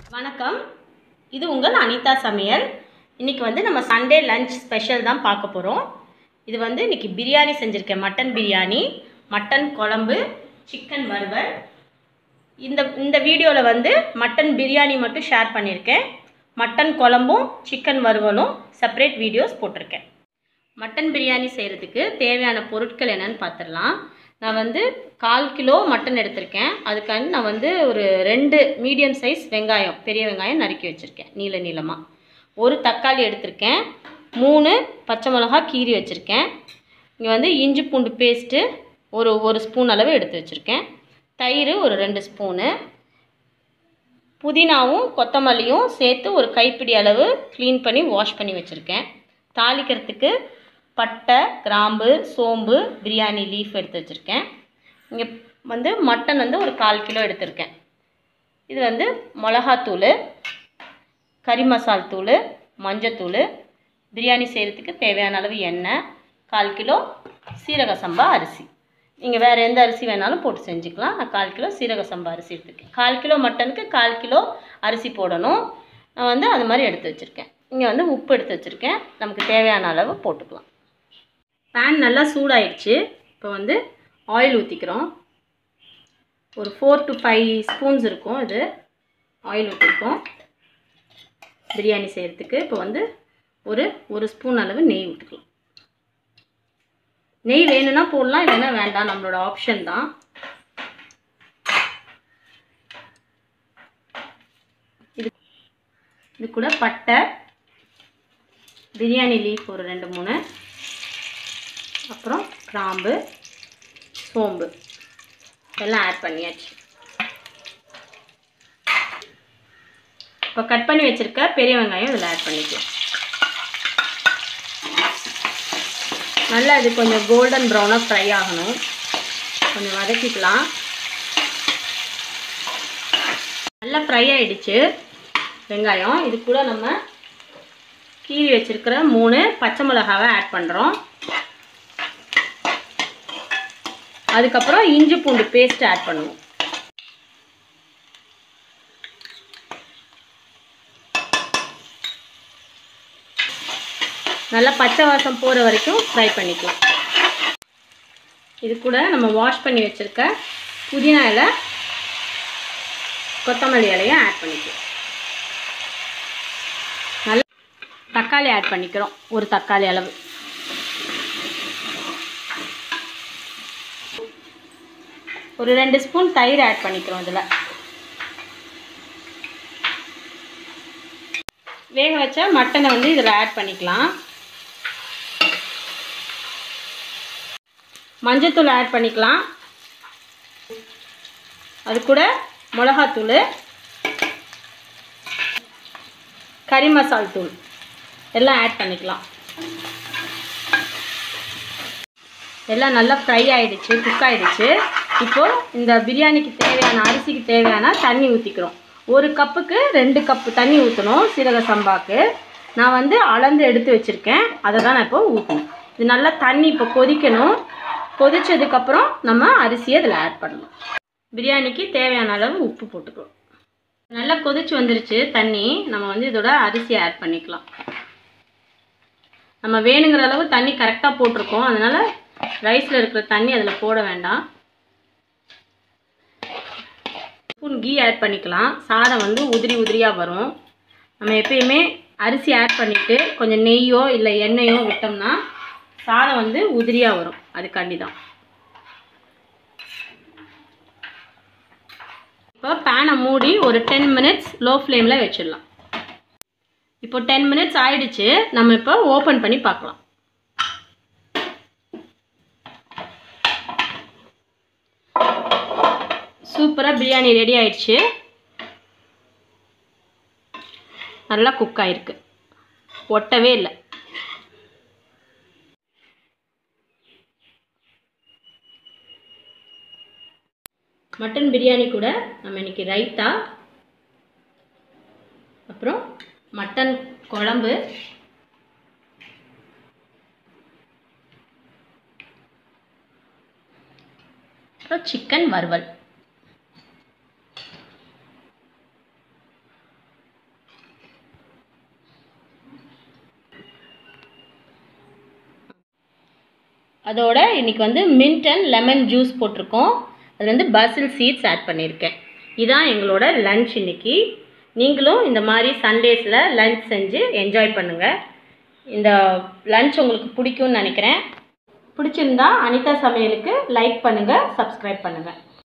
வணக்கம் இது உங்கள் அனிதா சமையல் இன்றைக்கி வந்து நம்ம சண்டே லஞ்ச் ஸ்பெஷல் தான் பார்க்க போகிறோம் இது வந்து இன்றைக்கி பிரியாணி செஞ்சுருக்கேன் மட்டன் பிரியாணி மட்டன் குழம்பு சிக்கன் வறுவல் இந்த இந்த வீடியோவில் வந்து மட்டன் பிரியாணி மட்டும் ஷேர் பண்ணியிருக்கேன் மட்டன் குழம்பும் சிக்கன் வறுவலும் செப்பரேட் வீடியோஸ் போட்டிருக்கேன் மட்டன் பிரியாணி செய்கிறதுக்கு தேவையான பொருட்கள் என்னன்னு பார்த்துடலாம் நான் வந்து கால் கிலோ மட்டன் எடுத்திருக்கேன் அதுக்காண்டி நான் வந்து ஒரு ரெண்டு மீடியம் சைஸ் வெங்காயம் பெரிய வெங்காயம் நறுக்கி வச்சுருக்கேன் நீள நீளமாக ஒரு தக்காளி எடுத்திருக்கேன் மூணு பச்சை மிளகா கீரி வச்சுருக்கேன் இங்கே வந்து இஞ்சி பூண்டு பேஸ்ட்டு ஒரு ஒரு ஸ்பூன் அளவு எடுத்து வச்சுருக்கேன் தயிர் ஒரு ரெண்டு ஸ்பூனு புதினாவும் கொத்தமல்லியும் சேர்த்து ஒரு கைப்பிடி அளவு க்ளீன் பண்ணி வாஷ் பண்ணி வச்சுருக்கேன் தாளிக்கிறதுக்கு பட்டை கிராம்பு சோம்பு பிரியாணி லீஃப் எடுத்து வச்சுருக்கேன் இங்கே வந்து மட்டன் வந்து ஒரு கால் கிலோ எடுத்திருக்கேன் இது வந்து மிளகாத்தூள் கறி மசால் தூள் மஞ்சத்தூள் பிரியாணி செய்கிறதுக்கு தேவையான அளவு எண்ணெய் கால் கிலோ சீரக சம்பா அரிசி நீங்கள் வேறு எந்த அரிசி வேணாலும் போட்டு செஞ்சுக்கலாம் நான் கால் கிலோ சீரக சம்பா அரிசி எடுத்துருக்கேன் கால் கிலோ மட்டனுக்கு கால் கிலோ அரிசி போடணும் நான் வந்து அது மாதிரி எடுத்து வச்சுருக்கேன் இங்கே வந்து உப்பு எடுத்து வச்சுருக்கேன் நமக்கு தேவையான அளவு போட்டுக்கலாம் பேன் நல்லா சூடாயிடுச்சு இப்போ வந்து ஆயில் ஊற்றிக்கிறோம் ஒரு ஃபோர் டு ஃபைவ் ஸ்பூன்ஸ் இருக்கும் இது ஆயில் ஊற்றிருக்கோம் பிரியாணி செய்கிறதுக்கு இப்போ வந்து ஒரு ஒரு ஸ்பூன் அளவு நெய் ஊற்றிக்கலாம் நெய் வேணும்னா போடலாம் இல்லைன்னா வேண்டாம் நம்மளோட ஆப்ஷன் தான் இது இது கூட பட்டை பிரியாணி லீஃப் ஒரு ரெண்டு மூணு அப்புறம் கிராம்பு சோம்பு எல்லாம் ஆட் பண்ணியாச்சு இப்போ கட் பண்ணி வச்சுருக்க பெரிய வெங்காயம் இதில் ஆட் பண்ணிக்கலாம் நல்லா இது கொஞ்சம் கோல்டன் ப்ரௌனாக ஃப்ரை ஆகணும் கொஞ்சம் வதக்கிக்கலாம் நல்லா ஃப்ரை ஆகிடுச்சு வெங்காயம் இது கூட நம்ம கீறி வச்சுருக்கிற மூணு பச்சை மிளகாவை ஆட் பண்ணுறோம் அதுக்கப்புறம் இஞ்சி பூண்டு பேஸ்ட் ஆட் பண்ணுவோம் நல்லா பச்சை வாசம் போகிற வரைக்கும் ஃப்ரை பண்ணிக்கலாம் இது கூட நம்ம வாஷ் பண்ணி வச்சுருக்க புதினா இலை கொத்தமல்லி இலையும் ஆட் பண்ணிக்கலாம் நல்லா தக்காளி ஆட் பண்ணிக்கிறோம் ஒரு தக்காளி அளவு ஒரு ரெண்டு ஸ்பூன் தயிர் ஆட் பண்ணிக்கிறோம் இதில் வேக வச்ச மட்டனை வந்து இதில் ஆட் பண்ணிக்கலாம் மஞ்சத்தூள் ஆட் பண்ணிக்கலாம் அது கூட மிளகாத்தூள் கறி மசால் தூள் எல்லாம் ஆட் பண்ணிக்கலாம் எல்லாம் நல்லா ஃப்ரை ஆகிடுச்சு குக் ஆகிடுச்சு இப்போது இந்த பிரியாணிக்கு தேவையான அரிசிக்கு தேவையான தண்ணி ஊற்றிக்கிறோம் ஒரு கப்புக்கு ரெண்டு கப்பு தண்ணி ஊற்றணும் சீரக சம்பாக்கு நான் வந்து அளந்து எடுத்து வச்சுருக்கேன் அதை தான் நான் இப்போ ஊற்றணும் இது நல்லா தண்ணி இப்போ கொதிக்கணும் கொதிச்சதுக்கப்புறம் நம்ம அரிசியை இதில் ஆட் பண்ணணும் பிரியாணிக்கு தேவையான அளவு உப்பு போட்டுக்கலாம் நல்லா கொதிச்சு வந்துருச்சு தண்ணி நம்ம வந்து இதோட அரிசியை ஆட் பண்ணிக்கலாம் நம்ம வேணுங்கிற அளவு தண்ணி கரெக்டாக போட்டிருக்கோம் அதனால் ரைஸில் இருக்கிற தண்ணி அதில் போட வேண்டாம் ஸ்பூன் கீ ஆட் பண்ணிக்கலாம் சாதம் வந்து உதிரி உதிரியாக வரும் நம்ம எப்பயுமே அரிசி ஆட் பண்ணிவிட்டு கொஞ்சம் நெய்யோ இல்லை எண்ணெயோ விட்டோம்னா சாதம் வந்து உதிரியாக வரும் அதுக்காண்டி தான் இப்போ பேனை மூடி ஒரு டென் மினிட்ஸ் லோ ஃப்ளேமில் வச்சிடலாம் இப்போ டென் மினிட்ஸ் ஆயிடுச்சு நம்ம இப்போ ஓப்பன் பண்ணி பார்க்கலாம் சூப்பராக பிரியாணி ரெடி ஆயிடுச்சு நல்லா குக் ஆயிருக்கு ஒட்டவே இல்லை மட்டன் பிரியாணி கூட நம்ம இன்னைக்கு ரைத்தா அப்புறம் மட்டன் குழம்பு அப்புறம் சிக்கன் வறுவல் அதோட இன்றைக்கி வந்து மின்ட் அண்ட் லெமன் ஜூஸ் போட்டிருக்கோம் அது வந்து பசில் சீட்ஸ் ஆட் பண்ணியிருக்கேன் இதான் எங்களோட லன்ச் இன்னைக்கு நீங்களும் இந்த மாதிரி சண்டேஸில் லன்ச் செஞ்சு என்ஜாய் பண்ணுங்கள் இந்த லன்ச் உங்களுக்கு பிடிக்கும்னு நினைக்கிறேன் பிடிச்சிருந்தா அனிதா சமையலுக்கு லைக் பண்ணுங்கள் சப்ஸ்கிரைப் பண்ணுங்கள்